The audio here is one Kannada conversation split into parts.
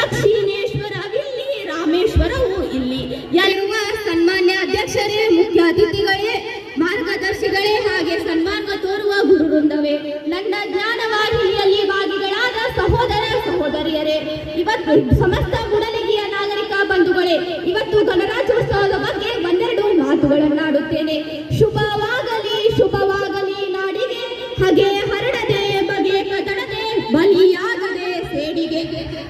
ದಕ್ಷಿಣೇಶ್ವರವಿಲ್ಲಿ ರಾಮೇಶ್ವರವು ಇಲ್ಲಿ ಎಲ್ಲಿರುವ ಸನ್ಮಾನ್ಯ ಅಧ್ಯಕ್ಷರೇ ಮುಖ್ಯ ಅತಿಥಿಗಳೇ ಮಾರ್ಗದರ್ಶಿಗಳೇ ಹಾಗೆ ಸನ್ಮಾನ ತೋರುವ ಗುರು ವೃಂದವೇ ನನ್ನ ಜ್ಞಾನವಾಹಿನಿಯಲ್ಲಿ ಭಾಗಿಗಳಾದ ಸಹೋದರ ಸಹೋದರಿಯರೇ ಇವತ್ತು ಸಮಸ್ತ ಗುಡಲಿಗಿಯ ನಾಗರಿಕ ಬಂಧುಗಳೇ ಇವತ್ತು ಗಣರಾಜ್ಯೋತ್ಸವದ ಬಗ್ಗೆ ಒಂದೆರಡು ಮಾತುಗಳನ್ನಾಡುತ್ತೇನೆ ಶುಭವಾಗಲಿ ಶುಭವಾಗಲಿ ನಾಡಿಗೆ ಹಾಗೆ ಹರಡದೆ ಬಗೆ ಕದಡದೆ ಬಲಿಯಾಗದೆ ಸೇಡಿಗೆ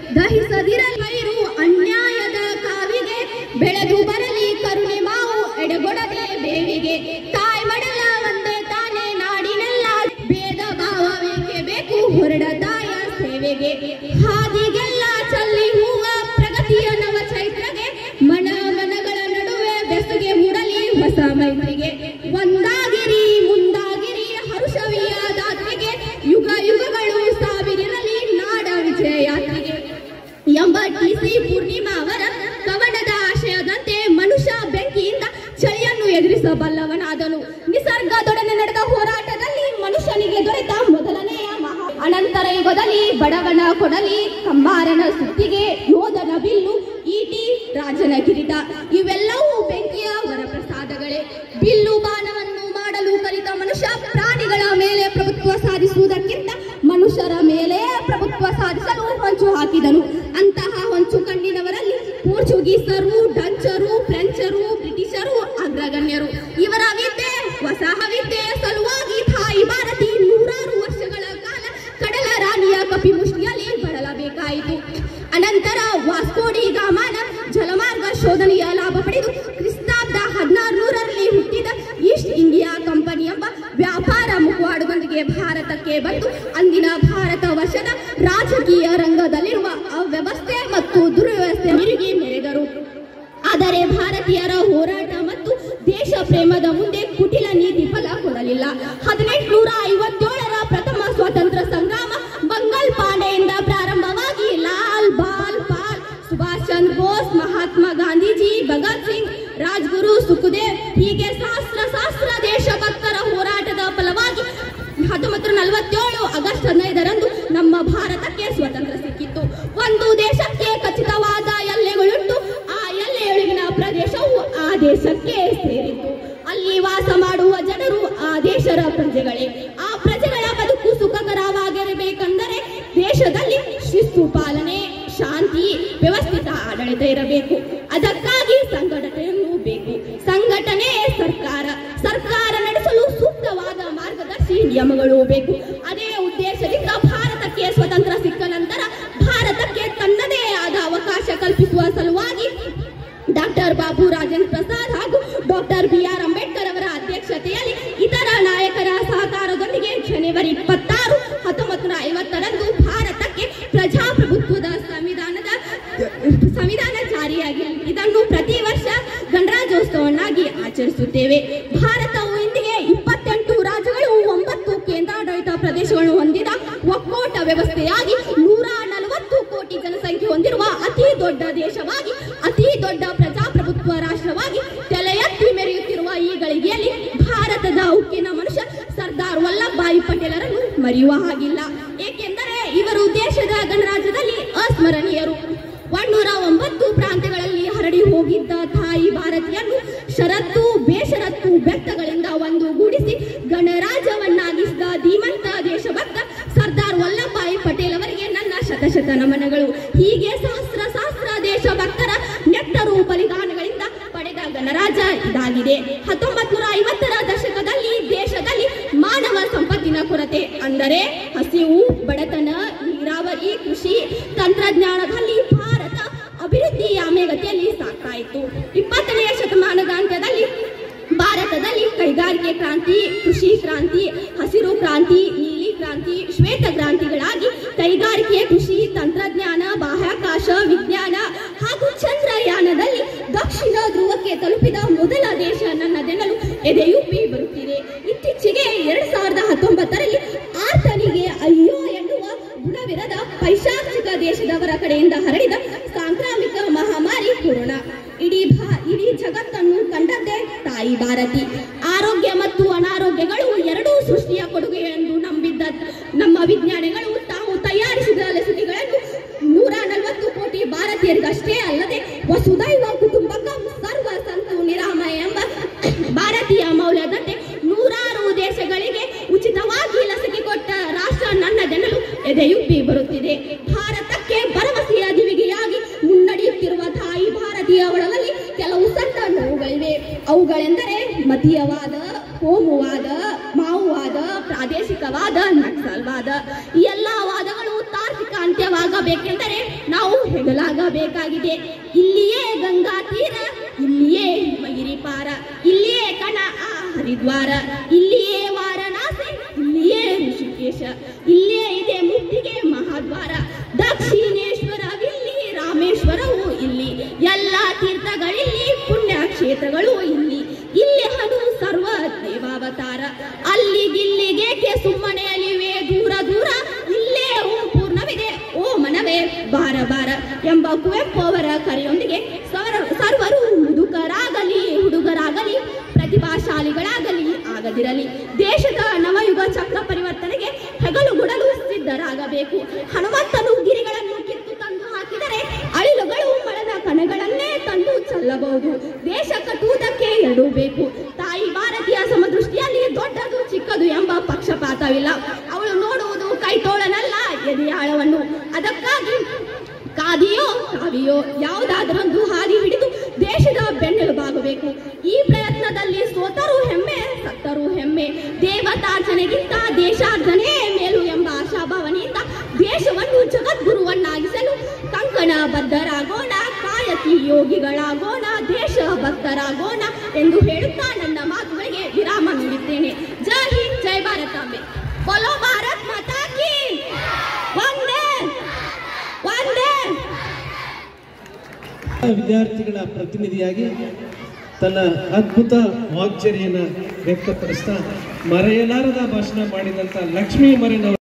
ದಹಿಸದಿರಲೈರು ಅನ್ಯಾಯದ ಕಾವಿಗೆ ಬೆಳೆದು ಬರಲಿ ಕರುಣೆ ಮಾವು ಎಡೆಗೊಡದೆ ಬೇವಿಗೆ ತಾಯಿ ಮಡಲ ಒಂದೇ ತಾನೇ ನಾಡಿನೆಲ್ಲ ಭೇದ ಭಾವ ಬೇಕೇ ಬೇಕು ಹೊರಡ ತಾಯ ಸೇವೆಗೆ ಹಾದಿಗೆಲ್ಲ ಚಲ್ಲಿ ಹೂವ ಪ್ರಗತಿಯ ನವ ಚೈತ್ರಗೆ ಮನ ಮನಗಳ ನಡುವೆ ಬೆಸುಗೆ ಮೂಡಲಿ ಹೊಸ ಮೈತ್ರಿಗೆ ಒಂದಾಗಿರಿ ಮುಂದಾಗಿರಿ ಹರುಷವಿಯ ದಾತ್ರಿಗೆ ಯುಗ ಯುಗಗಳು ಸಾವಿರಿರಲಿ ನಾಡ ವಿಜಯ ಯಾತ್ರೆಗೆ ಎಂಬ ಟಿಸಿ ಪೂರ್ಣಿಮಾ ಅವರ ಕವನದ ಆಶಯದಂತೆ ಮನುಷ್ಯ ಬೆಂಕಿಯಿಂದ ಚಳಿಯನ್ನು ಎದುರಿಸಬಲ್ಲವನಾದನು ನಿಸರ್ಗದೊಡನೆ ನಡೆದ ಹೋರಾಟದಲ್ಲಿ ಮನುಷ್ಯನಿಗೆ ದೊರೆತ ಮೊದಲನೆಯ ಮಹಾ ಅನಂತರ ಯುಗದಲ್ಲಿ ಬಡವನ ಕೊಡಲಿ ಕಂಬಾರನ ಸುತ್ತಿಗೆ ಯೋಧನ ಬಿಲ್ಲು ಈಟಿ ರಾಜನ ಕಿರೀಟ ಇವೆಲ್ಲವೂ ಬೆಂಕಿಯ ವರಪ್ರಸಾದಗಳೇ ಬಿಲ್ಲು ಬಾಣವನ್ನು ಮಾಡಲು ಕಲಿತ ಮನುಷ್ಯ ಪ್ರಾಣಿಗಳ ಮೇಲೆ ಪ್ರಭುತ್ವ ಸಾಧಿಸುವುದಕ್ಕಿಂತ ಮನುಷ್ಯರ ಮೇಲೆ ಪ್ರಭುತ್ವ ಸಾಧಿಸಲು ಹೊಂಚು ಹಾಕಿದನು ಅಂತಹ ಹೊಂಚು ಕಣ್ಣಿನವರಲ್ಲಿ ಪೋರ್ಚುಗೀಸರು ಡಚ್ಚರು ಫ್ರೆಂಚರು ಬ್ರಿಟಿಷರು ಅಗ್ರಗಣ್ಯರು ಇವರ ವಿದ್ಯೆ ವಸಾಹವಿದ್ಯೆಯ ಸಲುವಾಗಿ ತಾಯಿ ಭಾರತಿ ನೂರಾರು ವರ್ಷಗಳ ಕಾಲ ಕಡಲ ರಾಣಿಯ ಕಪಿಮುಷ್ಟಿಯಲ್ಲಿ ಬಳಲಬೇಕಾಯಿತು ಅನಂತರ ವಾಸ್ಕೋಡಿ ಗಾಮಾನ ಜಲಮಾರ್ಗ ಶೋಧನೆಯ ಲಾಭ ಪಡೆದು ಕ್ರಿಸ್ತಾಬ್ದ ಹದಿನಾರುನೂರರಲ್ಲಿ ಹುಟ್ಟಿದ ಈಸ್ಟ್ ಇಂಡಿಯಾ ಕಂಪನಿ ಎಂಬ ವ್ಯಾಪಾರ ಮುಖವಾಡುವೊಂದಿಗೆ ಭಾರತಕ್ಕೆ ಬಂದು ಅಂದಿನ ಭಾರತ ವರ್ಷದ ರಾಜಕೀಯ ರಂಗದಲ್ಲಿರುವ ಅವ್ಯವಸ್ಥೆ ಮತ್ತು ದುರ್ವ್ಯವಸ್ಥೆ ಮಿರುಗಿ ಮೆರೆದರು ಆದರೆ ಭಾರತೀಯರ ಹೋರಾಟ ಮತ್ತು ದೇಶ ಪ್ರೇಮದ ಮುಂದೆ ಕುಟಿಲ ನೀತಿ ಫಲ ಕೊಡಲಿಲ್ಲ ಹದಿನೆಂಟುನೂರ ಐವತ್ತೇಳರ ಪ್ರಥಮ ಸ್ವಾತಂತ್ರ್ಯ ಸಂಗ್ರಾಮ ಬಂಗಲ್ ಪಾಂಡೆಯಿಂದ ಪ್ರಾರಂಭವಾಗಿ ಲಾಲ್ ಬಾಲ್ ಪಾಲ್ ಸುಭಾಷ್ ಚಂದ್ರ ಬೋಸ್ ಮಹಾತ್ಮ ಗಾಂಧೀಜಿ ಭಗತ್ ಸಿಂಗ್ ರಾಜ್ಗುರು ಸುಖದೇವ್ ಹೀಗೆ ಸಹಸ್ರ ಸಹಸ್ರ ದೇಶಭಕ್ತರ ಹೋರಾಟದ ಫಲವಾಗಿ ಹತ್ತೊಂಬತ್ತು ನಲವತ್ತೇಳು ಆಗಸ್ಟ್ ಹದಿನೈದರಂದು ನಮ್ಮ ಭಾರತಕ್ಕೆ ಸ್ವಾತಂತ್ರ್ಯ ಸಿಕ್ಕಿತ್ತು ಒಂದು ದೇಶಕ್ಕೆ ಖಚಿತವಾದ ಎಲ್ಲೆಗಳುಂಟು ಆ ಎಲ್ಲೆಯೊಳಗಿನ ಪ್ರದೇಶವು ಆ ದೇಶಕ್ಕೆ ಸೇರಿತ್ತು ಅಲ್ಲಿ ವಾಸ ಮಾಡುವ ಜನರು ಆ ದೇಶದ ಪ್ರಜೆಗಳೇ ಆ ಪ್ರಜೆಗಳ ಬದುಕು ಸುಖಕರವಾಗಿರಬೇಕೆಂದರೆ ದೇಶದಲ್ಲಿ ಶಿಸ್ತು ಪಾಲನೆ ಶಾಂತಿ ವ್ಯವಸ್ಥಿತ ಆಡಳಿತ ಇರಬೇಕು ಅದಕ್ಕಾಗಿ ಸಂಘಟನೆಯನ್ನು ಬೇಕು ಸಂಘಟನೆ ಸರ್ಕಾರ ಸರ್ಕಾರ ನಡೆಸಲು ಸೂಕ್ತವಾದ ಮಾರ್ಗದರ್ಶಿ ನಿಯಮಗಳು ಬೇಕು ಅದೇ ಉದ್ದೇಶದಿಂದ ಭಾರತಕ್ಕೆ ಸ್ವತಂತ್ರ ಸಿಕ್ಕ ನಂತರ ಭಾರತಕ್ಕೆ ತನ್ನದೇ ಆದ ಅವಕಾಶ ಕಲ್ಪಿಸುವ ಸಲುವಾಗಿ ಡಾಕ್ಟರ್ ಬಾಬು ರಾಜೇಂದ್ರ ಪ್ರಸಾದ್ ಹಾಗೂ ಡಾಕ್ಟರ್ ಬಿ ಆರ್ ಅಂಬೇಡ್ಕರ್ ಅವರ ಅಧ್ಯಕ್ಷತೆಯಲ್ಲಿ ಇತರ ನಾಯಕರ ಸಹಕಾರದೊಂದಿಗೆ ಜನವರಿ ಇಪ್ಪತ್ತಾರು ಹತ್ತೊಂಬತ್ತು ನೂರ ಐವತ್ತರಂದು ಭಾರತಕ್ಕೆ ಪ್ರಜಾಪ್ರಭುತ್ವದ ಸಂವಿಧಾನದ ಸಂವಿಧಾನ ಜಾರಿಯಾಗಿ ಇದನ್ನು ಪ್ರತಿ ವರ್ಷ ಗಣರಾಜ್ಯೋತ್ಸವನ್ನಾಗಿ ಆಚರಿಸುತ್ತೇವೆ ಭಾರತವು ಇಂದಿಗೆ ಇಪ್ಪತ್ತೆಂಟು ರಾಜ್ಯಗಳು ಒಂಬತ್ತು ಕೇಂದ್ರಾಡಳಿತ ಪ್ರದೇಶಗಳನ್ನು ಹೊಂದಿದ ಒಕ್ಕೂಟ ವ್ಯವಸ್ಥೆಯಾಗಿ ನೂರ ನಲವತ್ತು ಕೋಟಿ ಜನಸಂಖ್ಯೆ ಹೊಂದಿರುವ ಅತಿ ದೊಡ್ಡ ದೇಶವಾಗಿ ಅತಿ ದೊಡ್ಡ ಪ್ರಜಾಪ್ರಭುತ್ವ ರಾಷ್ಟ್ರವಾಗಿ ತಲೆ ಎತ್ತಿ ಮೆರೆಯುತ್ತಿರುವ ಈ ಗಳಿಗೆಯಲ್ಲಿ ಭಾರತದ ಉಕ್ಕಿನ ಮನುಷ್ಯ ಸರ್ದಾರ್ ವಲ್ಲಭಾಯಿ ಪಟೇಲರನ್ನು ಮರೆಯುವ ಹಾಗಿಲ್ಲ ಏಕೆಂದರೆ ಇವರು ದೇಶದ ಗಣರಾಜ್ಯದಲ್ಲಿ ಅಸ್ಮರಣೀಯರು ಒನ್ನೂರ ಒಂಬತ್ತು ಪ್ರಾಂತ್ಯಗಳಲ್ಲಿ ಹರಡಿ ಹೋಗಿದ್ದ ತಾಯಿ ಭಾರತಿಯನ್ನು ಷರತ್ತು ಬೇಷರತ್ತು ಬೆತ್ತಗಳಿಂದ ಒಂದುಗೂಡಿಸಿ ಗಣರಾಜ್ಯವನ್ನಾಗಿಸಿದ ಧೀಮಂತ ದೇಶಭಕ್ತ ಸರ್ದಾರ್ ವಲ್ಲಭಾಯಿ ಪಟೇಲ್ ಅವರಿಗೆ ನನ್ನ ಶತಶತ ನಮನಗಳು ಹೀಗೆ ಸಹಸ್ರ ಸಹಸ್ರ ದೇಶಭಕ್ತರ ನೆಟ್ಟರು ಬಲಿದಾನಗಳಿಂದ ಪಡೆದ ಗಣರಾಜ್ಯ ಇದಾಗಿದೆ ಹತ್ತೊಂಬತ್ತು ನೂರ ಐವತ್ತರ ದಶಕದಲ್ಲಿ ದೇಶದಲ್ಲಿ ಮಾನವ ಸಂಪತ್ತಿನ ಕೊರತೆ ಅಂದರೆ ಹಸಿವು ಬಡತನ ನೀರಾವರಿ ಕೃಷಿ ತಂತ್ರಜ್ಞಾನದಲ್ಲಿ ಭಾರತ ಅಭಿವೃದ್ಧಿ ಆಮೆಗತಿಯಲ್ಲಿ ಸಾಗ್ತಾ ಇತ್ತು ಇಪ್ಪತ್ತನೆಯ ಶತಮಾನದ ಅಂತ್ಯದಲ್ಲಿ ಭಾರತದಲ್ಲಿ ಕೈಗಾರಿಕೆ ಕ್ರಾಂತಿ ಕೃಷಿ ಕ್ರಾಂತಿ ಹಸಿರು ಕ್ರಾಂತಿ ನೀಲಿ ಕ್ರಾಂತಿ ಶ್ವೇತ ಕ್ರಾಂತಿಗಳಾಗಿ ಕೈಗಾರಿಕೆ ಕೃಷಿ ತಂತ್ರಜ್ಞಾನ ಬಾಹ್ಯಾಕಾಶ ವಿಜ್ಞಾನ ಹಾಗೂ ಚಂದ್ರಯಾನದಲ್ಲಿ ದಕ್ಷಿಣ ಧ್ರುವಕ್ಕೆ ತಲುಪಿದ ಮೊದಲ ದೇಶ ನನ್ನದೆನ್ನಲು ಎದೆಯುಪ್ಪಿ ಬರುತ್ತಿದೆ ಇತ್ತೀಚೆಗೆ ಎರಡ್ ಸಾವಿರದ ಹತ್ತೊಂಬತ್ತರಲ್ಲಿ ಆತನಿಗೆ ಅಯ್ಯೋ ಎನ್ನುವ ಗುಣವಿರದ ಪೈಶಾಚಿಕ ದೇಶದವರ ಕಡೆಯಿಂದ ಹರಡಿದ ಸಾಂಕ್ರಾಮಿಕ ಮಹಾಮಾರಿ ಕೊರೋನಾ ಇಡೀ ಭಾ ಇಡೀ ಜಗತ್ತನ್ನು ಕಂಡದ್ದೇ ತಾಯಿ ಭಾರತಿ ಆರೋಗ್ಯ ಮತ್ತು ಅನಾರೋಗ್ಯಗಳು ಎರಡೂ ಸೃಷ್ಟಿಯ ಕೊಡುಗೆ ಎಂದು ನಂಬಿದ್ದ ನಮ್ಮ ವಿಜ್ಞಾನಿಗಳು ತಾವು ತಯಾರಿಸಿದ ಲಸಿಕೆಗಳನ್ನು ನೂರ ನಲವತ್ತು ಕೋಟಿ ಭಾರತೀಯರಿಗಷ್ಟೇ ಅಲ್ಲದೆ ವಸುದೈವ ಕುಟುಂಬಕಂ ಸರ್ವ ಸಂತು ನಿರಾಮಯ ಎಂಬ ಭಾರತೀಯ ಮೌಲ್ಯದಂತೆ ನೂರಾರು ದೇಶಗಳಿಗೆ ಉಚಿತವಾಗಿ ಲಸಿಕೆ ಕೊಟ್ಟ ರಾಷ್ಟ್ರ ನನ್ನದೆನ್ನಲು ಎದೆಯುಬ್ಬಿ ಬರುತ್ತಿದೆ ಭಾರತಕ್ಕೆ ಭರವಸೆಯ ದಿವಿಗೆಯಾಗಿ ಮುನ್ನಡೆಯುತ್ತಿರುವ ತಾಯಿ ಭಾರತೀಯ ಒಳಗಲ್ಲಿ ಕೆಲವು ಸಣ್ಣ ನೋವುಗಳಿವೆ ಅವುಗಳೆಂದರೆ ಮತೀಯವಾದ ಕೋಮುವಾದ ಮಾವುವಾದ ಪ್ರಾದೇಶಿಕವಾದ ನಕ್ಸಲ್ವಾದ ಈ ಎಲ್ಲಾ ವಾದಗಳು ತಾರ್ಕಿಕ ಅಂತ್ಯವಾಗಬೇಕೆಂದರೆ ನಾವು ಹೆಗಲಾಗಬೇಕಾಗಿದೆ ಇಲ್ಲಿಯೇ ಗಂಗಾ ತೀರ ಇಲ್ಲಿಯೇ ಹಿಮಗಿರಿ ಪಾರ ಇಲ್ಲಿಯೇ ಕಣ ಆ ಹರಿದ್ವಾರ ಇಲ್ಲಿಯೇ ವಾರಣಾಸಿ ಇಲ್ಲಿಯೇ ಋಷಿಕೇಶ ಇಲ್ಲಿಯೇ ಇದೆ ಮುಕ್ತಿಗೆ ಮಹಾದ್ವಾರ ದಕ್ಷಿಣೇಶ್ವರವಿಲ್ಲಿ ರಾಮೇಶ್ವರವು ಇಲ್ಲಿ ಎಲ್ಲ ತೀರ್ಥಗಳಿಲ್ಲಿ ಪುಣ್ಯ ಕ್ಷೇತ್ರಗಳು ಇಲ್ಲಿ ಇಲ್ಲಿ ಹನು ಸರ್ವ ದೇವಾವತಾರ ಅಲ್ಲಿಗಿಲ್ಲಿಗೇಕೆ ಸುಮ್ಮನೆಯಲ್ಲಿವೆ ದೂರ ದೂರ ಇಲ್ಲೇ ಓಂ ಪೂರ್ಣವಿದೆ ಓ ಮನವೇ ಬಾರ ಬಾರ ಎಂಬ ಕುವೆಂಪು ಅವರ ಕರೆಯೊಂದಿಗೆ ಸರ್ವ- ಸರ್ವರು ಮುದುಕರಾಗಲಿ ಹುಡುಗರಾಗಲಿ ಪ್ರತಿಭಾಶಾಲಿಗಳಾಗಲಿ ಆಗದಿರಲಿ ದೇಶದ ನವಯುಗ ಚಕ್ರ ಪರಿವರ್ತನೆಗೆ ಹೆಗಲುಗುಡಲು ಸಿದ್ಧರಾಗಬೇಕು ಹನುಮಂತನು ಗಿರಿಗಳನ್ನು ಕಿತ್ತು ತಂದು ಹಾಕಿದರೆ ಅಳಿಲುಗಳು ಮಳೆದ ಕಣಗಳನ್ನೇ ತಂದು ಚೆಲ್ಲಬಹುದು ದೇಶ ಕಟ್ಟುವುದಕ್ಕೆ ಎರಡೂ ಬೇಕು ತಾಯಿ ಭಾರತೀಯ ಸಮದೃಷ್ಟಿಯಲ್ಲಿ ದೊಡ್ಡದು ಚಿಕ್ಕದು ಎಂಬ ಪಕ್ಷಪಾತವಿಲ್ಲ ಅವಳು ನೋಡುವುದು ಕೈತೋಳನಲ್ಲ ಎದೆಯಾಳವನ್ನು ಅದಕ್ಕಾಗಿ ಕಾದಿಯೋ ಕಾವಿಯೋ ಯಾವುದಾದರೊಂದು ಹಾದಿ ಹಿಡಿದು ದೇಶದ ಬೆನ್ನೆಲುಬಾಗಬೇಕು ಈ ಪ್ರಯತ್ನದಲ್ಲಿ ಸೋತರೂ ಹೆಮ್ಮೆ ಸತ್ತರೂ ಹೆಮ್ಮೆ ದೇವತಾರ್ಚನೆಗಿಂತ ದೇಶಾರ್ಜನೆ ಮೇಲು ಎಂಬ ಆಶಾಭಾವನೆಯಿಂದ ದೇಶವನ್ನು ಜಗದ್ಗುರುವನ್ನಾಗಿಸಲು ಕಂಕಣ ಬದ್ಧರಾಗೋಣ ಕಾಯಕಿ ಯೋಗಿಗಳಾಗೋಣ ದೇಶ ಭಕ್ತರಾಗೋಣ ಎಂದು ಹೇಳುತ್ತಾ ನನ್ನ ಮಾತುಗಳಿಗೆ ವಿರಾಮ ನೀಡುತ್ತೇನೆ ಜೈ ಹಿಂದ್ ಜೈ ಭಾರತಾಂಬೆ ಬಲೋ ಭಾರತ್ ಮಾತಾ ಕಿ ವಂದೇ ವಂದೇ ವಿದ್ಯಾರ್ಥಿಗಳ ಪ್ರತಿನಿಧಿಯಾಗಿ ತನ್ನ ಅದ್ಭುತ ವಾಗ್ಚರಿಯನ್ನು ವ್ಯಕ್ತಪಡಿಸ್ತಾ ಮರೆಯಲಾರದ ಭಾಷಣ ಮಾಡಿದಂಥ ಲಕ್ಷ್ಮೀ ಮರಿನವರು